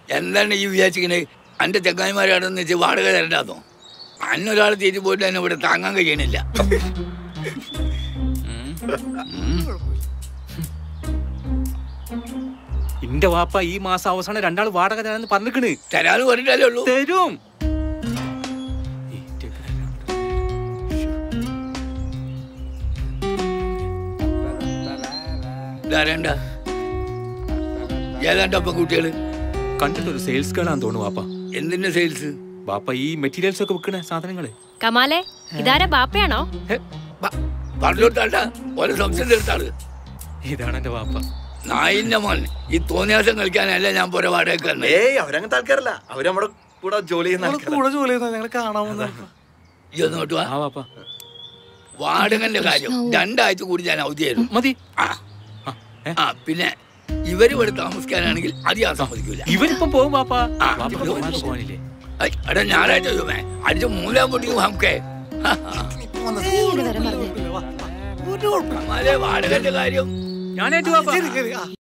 എന്താണ് ഈ വിചാരിച്ചിങ്ങനെ എന്റെ ചങ്ങായിമാരാണെന്ന് വെച്ച് വാടക തരണ്ടാന്നോ അന്നൊരാൾ തിരിച്ചു പോയിട്ട് എന്നെ ഇവിടെ താങ്ങാൻ കഴിയണില്ല ഇന്റെ വാപ്പ ഈ മാസം അവസാനം രണ്ടാൾ വാടക തരാന്ന് പറഞ്ഞിക്കണ് തരാന്ന് പറഞ്ഞിട്ടല്ലേ ഉള്ളൂ തരും ഇതാരേണ്ട ഏതാണ്ട് അപ്പം കുട്ടികള് കണ്ടിട്ട് ഒരു സെയിൽസ് ഗേളാന്ന് തോന്നുന്നു വാപ്പ എന്തിന്റെ സെയിൽസ് വാപ്പ ഈ മെറ്റീരിയൽസ് ഒക്കെ വിൽക്കണ സാധനങ്ങള് കമാലെ ഇതാരാ ബാപ്പയാണോ പറഞ്ഞോട്ടാണ്ട ഓരോ സംശയം തീർത്താള് ഇതാണ് എന്റെ വാപ്പ നായിന്റെ മോൻ ഈ തോന്നിയാസം കളിക്കാനല്ല ഞാൻ പോരെ വാടക ഏയ് അവരങ്ങനത്തെ ആൾക്കാരല്ല അവര് നമ്മുടെ കൂടെ ജോലി ചെയ്യുന്ന ആൾക്കാരാ. കൂടെ ജോലി ചെയ്യുന്ന ഞങ്ങൾ കാണാവുന്ന ഇതൊന്നോട്ട് വാ ആ വാപ്പ വാടകന്റെ കാര്യം രണ്ടാഴ്ച കൂടി ഞാൻ അവധിയായിരുന്നു മതി ആ ആ പിന്നെ ഇവര് ഇവിടെ താമസിക്കാനാണെങ്കിൽ അത് ഞാൻ സമ്മതിക്കൂല ഇവരിപ്പം പോകും വാപ്പ ആ, വാപ്പ ഇവര് പോകാനൊക്കെ പോകാനില്ലേ ഐ, എടാ ഞായറാഴ്ച വരുമേ അടിച്ച് മൂലാം പൊട്ടിക്കും നമുക്കേ വരം പറഞ്ഞു വാടകന്റെ കാര്യം ഞാനേറ്റു വാപ്പ